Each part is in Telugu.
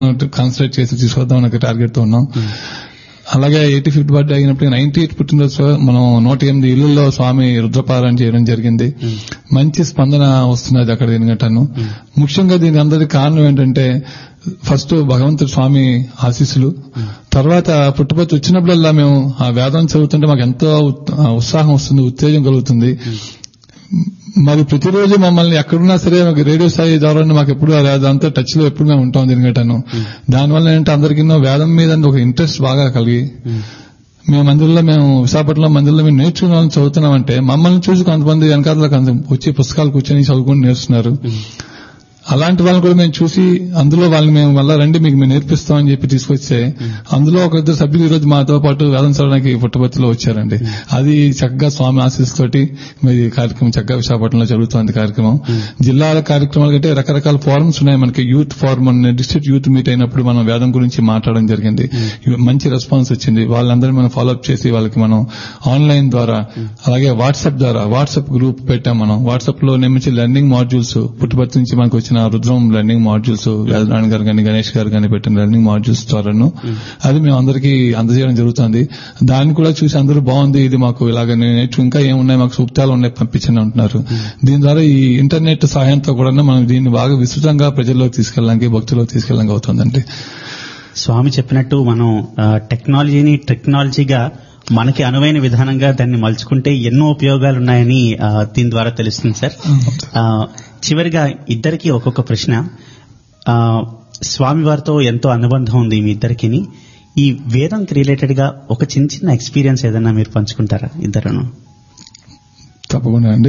కాన్సన్ట్రేట్ చేసి తీసుకొద్దాం అనే టార్గెట్ తో ఉన్నాం అలాగే ఎయిటీ ఫిఫ్త్ బర్త్డే అయినప్పుడు నైన్టీ ఎయిట్ పుట్టినరోజు మనం నూట ఎనిమిది ఇళ్లలో స్వామి రుద్రపారాయణ చేయడం జరిగింది మంచి స్పందన వస్తున్నది అక్కడ దీనికంటాను ముఖ్యంగా దీని అందరికి కారణం ఏంటంటే ఫస్ట్ భగవంతుడు స్వామి ఆశీస్సులు తర్వాత పుట్టుపచ్చి వచ్చినప్పుడల్లా మేము ఆ వేదం చదువుతుంటే మాకు ఎంతో ఉత్- ఆ ఉత్సాహం వస్తుంది ఉత్తేజం కలుగుతుంది మరి ప్రతిరోజు మమ్మల్ని ఎక్కడున్నా సరే మాకు రేడియో స్థాయి ద్వారా మాకు ఎప్పుడు అది- అదంతా టచ్ లో ఎప్పుడు మేము ఉంటాం దీనికంటాను దానివల్ల ఏంటంటే అందరికీ వేదం మీద ఒక ఇంట్రెస్ట్ బాగా కలిగి మేము మందిరంలో మేము విశాఖపట్నంలో మందిరంలో మేము నేర్చుకున్నాం చదువుతున్నామంటే మమ్మల్ని చూసి కొంతమంది వెనకాల కొంత వచ్చి పుస్తకాలు కూర్చొని చదువుకుని నేర్చున్నారు అలాంటి వాళ్ళని కూడా మేము చూసి అందులో వాళ్ళని మేము మళ్ళా రండి మీకు మేము నేర్పిస్తామని చెప్పి తీసుకొస్తే అందులో ఒక ఇద్దరు సభ్యులు ఈ రోజు మాతో పాటు వేదం చదవడానికి పుట్టపర్తిలో వచ్చారండి అది చక్కగా స్వామి ఆశీస్ తోటి మరి ఈ కార్యక్రమం చక్కగా విశాఖపట్నంలో జరుగుతోంది కార్యక్రమం జిల్లాల కార్యక్రమాలు కంటే రకరకాల ఫోరమ్స్ ఉన్నాయి మనకి youth forum district youth meet అయినప్పుడు మనం వేదం గురించి మాట్లాడడం జరిగింది మంచి రెస్పాన్స్ వచ్చింది వాళ్ళందరినీ మనం ఫాలోఅప్ చేసి వాళ్ళకి మనం ఆన్లైన్ ద్వారా అలాగే వాట్సాప్ ద్వారా వాట్సాప్ గ్రూప్ పెట్టాం మనం వాట్సాప్ లో నియమించి లెర్నింగ్ మాడ్యూల్స్ పుట్టుపర్తి నుంచి మనకు వచ్చిన రుద్రం లెర్నింగ్ మాడ్యూల్స్ వేదనారాయణ గారు కానీ గణేష్ గారు కానీ పెట్టిన లెర్నింగ్ మాడ్యూల్స్ ద్వారాను అది మేము అందరికీ అందజేయడం జరుగుతుంది దాన్ని కూడా చూసి అందరూ బాగుంది ఇది మాకు ఇలాగ నేర్చు ఇంకా ఏమున్నాయి మాకు సూక్తాలు ఉన్నాయి పంపించండి అంటున్నారు దీని ద్వారా ఈ ఇంటర్నెట్ సహాయంతో కూడా మనం దీన్ని బాగా విస్తృతంగా ప్రజల్లోకి తీసుకెళ్ళడానికి భక్తుల్లోకి తీసుకెళ్ళడానికి అవుతుందండి స్వామి చెప్పినట్టు మనం ఆ, టెక్నాలజీని టెక్నాలజీగా మనకి అనువైన విధానంగా దాన్ని మలుచుకుంటే ఎన్నో ఉపయోగాలు ఉన్నాయని ఆ, దీని ద్వారా తెలుస్తుంది సార్ ఆ, చివరిగా ఇద్దరికి ఒక్కొక్క ప్రశ్న ఆ, స్వామివారితో ఎంతో అనుబంధం ఉంది మీ ఇద్దరికిని ఈ వేదంకి రిలేటెడ్ గా ఒక చిన్న చిన్న ఎక్స్పీరియన్స్ ఏదైనా మీరు పంచుకుంటారా ఇద్దరును తప్పకుండా అండి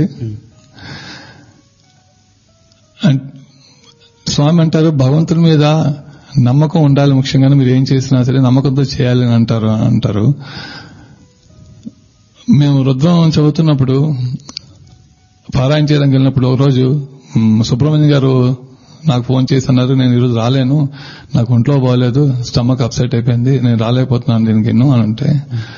అన్- స్వామి అంటారు భగవంతుని మీద నమ్మకం ఉండాలి ముఖ్యంగా మీరు ఏం చేసినా సరే నమ్మకంతో చేయాలి అని అంటారు అంటారు మేము రుద్రం చదువుతున్నప్పుడు పారాయణ చేయడానికి వెళ్ళినప్పుడు ఒక రోజు మ్, సుబ్రహ్మణ్యం గారు నాకు ఫోన్ చేసి అన్నారు నేను ఈరోజు రాలేను నాకు ఒంట్లో బాగోలేదు స్టమక్ అప్సెట్ అయిపోయింది నేను రాలేకపోతున్నాను దీనికి ఎన్నో అని అంటే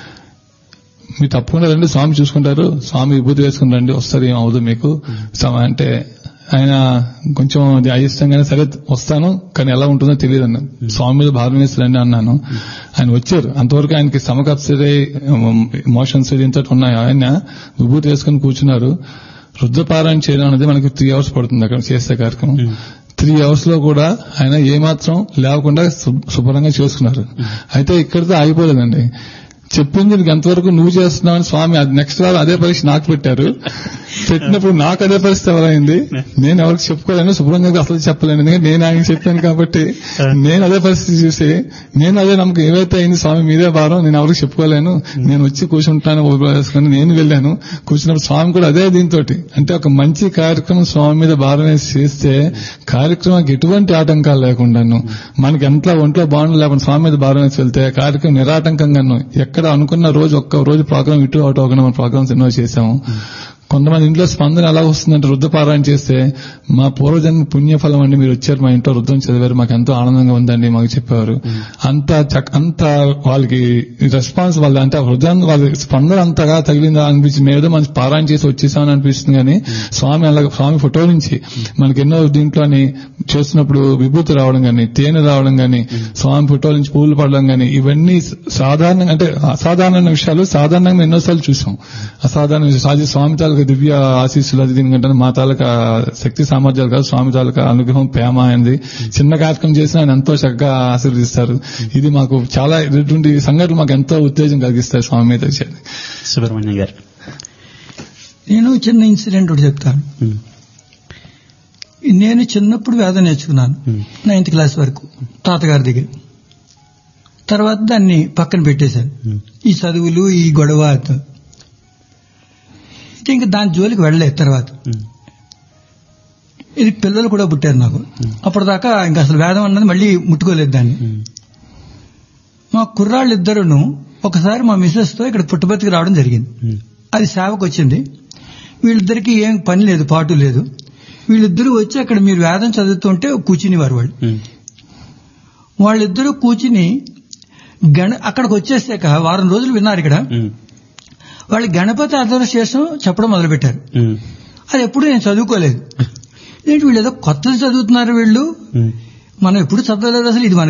మీరు తప్పకుండా రండి స్వామి చూసుకుంటారు స్వామి విభూతి వేసుకుని రండి వస్తారు ఏం అవదు మీకు స్వామి అంటే ఆయన కొంచెం అది అయిష్టంగానే సరే వస్తాను కానీ ఎలా ఉంటుందో తెలియదు అన్న స్వామి మీద భారం వేసి రండి అన్నాను ఆయన వచ్చారు అంతవరకు ఆయనకి స్టమక్ అప్సెట్ మోషన్స్ దీంతో ఉన్నాయి ఆయన విభూతి వేసుకుని కూర్చున్నారు రుద్రపారాయణ చేయడం అనేది మనకి త్రీ అవర్స్ పడుతుంది అక్కడ చేసే కార్యక్రమం త్రీ అవర్స్ లో కూడా ఆయన ఏమాత్రం లేకుండా శు- శుభ్రంగా చేసుకున్నారు అయితే ఇక్కడితో ఆగిపోలేదండి చెప్పింది నీకు ఎంతవరకు నువ్వు చేస్తున్నావు స్వామి అది నెక్స్ట్ వారు అదే పరీక్ష నాకు పెట్టారు పెట్టినప్పుడు నాకు అదే పరిస్థితి ఎవరైంది నేను ఎవరికి చెప్పుకోలేను శుభ్రంగా అసలు చెప్పలేను ఎందుకంటే నేను ఆయనకి చెప్పాను కాబట్టి నేను అదే పరిస్థితి చూసి నేను అదే నమ్మకం ఏవైతే అయింది స్వామి మీదే భారం నేను ఎవరికి చెప్పుకోలేను నేను వచ్చి కూర్చుంటాను వేసుకొని నేను వెళ్ళాను కూర్చున్నప్పుడు స్వామి కూడా అదే దీంతో అంటే ఒక మంచి కార్యక్రమం స్వామి మీద భారం వేసి చేస్తే కార్యక్రమానికి ఎటువంటి ఆటంకాలు లేకుండాను మనకి ఎంత ఒంట్లో బాగుండదు లేకుండా స్వామి మీద భారం వేసి వెళ్తే కార్యక్రమం నిరాటంకంగాను ఎక్కడ అనుకున్న రోజు ఒక్క రోజు ప్రోగ్రామ్ ఇటు అటు అవ్వకుండా మన ప్రోగ్రామ్స్ ఎన్నో చేశాము కొంతమంది ఇంట్లో స్పందన ఎలా వస్తుందంటే రుద్రపారాయణ చేస్తే మా పూర్వజన్మ పుణ్యఫలం అండి మీరు వచ్చారు మా ఇంట్లో రుద్రం చదివారు మాకు ఎంతో ఆనందంగా ఉందండి మాకు చెప్పారు అంత చక్- అంత వాళ్ళకి రెస్పాన్స్ వాళ్ళ అంటే ఆ హృదయం వాళ్ళ స్పందన అంతగా తగిలిందా అనిపించింది మేము ఏదో మంచి పారాయణ చేసి వచ్చేసామని అనిపిస్తుంది కానీ స్వామి అలాగే స్వామి ఫోటో నుంచి మనకి ఎన్నో దీంట్లోని చేస్తున్నప్పుడు విభూతి రావడం కానీ తేనె రావడం కానీ స్వామి ఫోటో నుంచి పూలు పడడం కానీ ఇవన్నీ సాధారణంగా అంటే అసాధారణ విషయాలు సాధారణంగా ఎన్నోసార్లు చూసాం అసాధారణ విషయాలు. సాజి స్వామి తాలూకా దివ్య ఆశీస్సులు అది దీనికంటే మా తాలూకా శక్తి సామర్థ్యాలు కాదు స్వామి తాలూకా అనుగ్రహం ప్రేమ అయింది చిన్న కార్యక్రమం చేసిన ఆయన ఎంతో చక్కగా ఆశీర్వదిస్తారు ఇది మాకు చాలా ఇటువంటి సంఘటనలు మాకు ఎంతో ఉత్తేజం కలిగిస్తాయి స్వామి మీద వచ్చేది సుబ్రహ్మణ్యం గారు నేను చిన్న ఇన్సిడెంట్ ఒకటి చెప్తాను ఉమ్, నేను చిన్నప్పుడు వేద నేర్చుకున్నాను ఉమ్, నైన్త్ క్లాస్ వరకు తాతగారి దగ్గర తర్వాత దాన్ని పక్కన పెట్టేశాను ఉమ్, ఈ చదువులు ఈ గొడవ అయితే ఇంకా దాని జోలికి వెళ్ళలేదు తర్వాత ఉమ్, ఇది పిల్లలు కూడా పుట్టారు నాకు అప్పటిదాకా ఇంకా అసలు వేదం అన్నది మళ్ళీ ముట్టుకోలేదు దాన్ని ఉమ్, మా కుర్రాళ్ళు ఇద్దరును ఒకసారి మా మిస్సెస్ తో ఇక్కడ పుట్టబతికి రావడం జరిగింది ఉమ్, అది సేవకు వచ్చింది వీళ్ళిద్దరికి ఏం పని లేదు పాటు లేదు వీళ్ళిద్దరూ వచ్చి అక్కడ మీరు వేదం చదువుతుంటే కూర్చునేవారు వాళ్ళు ఉమ్, వాళ్ళిద్దరూ కూర్చుని గణ అక్కడికి వచ్చేసాక వారం రోజులు విన్నారు ఇక్కడ ఉమ్, వాళ్ళు గణపతి అదర్శేషం చెప్పడం మొదలుపెట్టారు ఉమ్, అది ఎప్పుడు నేను చదువుకోలేదు ఏంటి వీళ్ళు ఏదో కొత్తది చదువుతున్నారు వీళ్ళు ఉమ్. మనం ఎప్పుడు చదవలేదు అసలు ఇది మన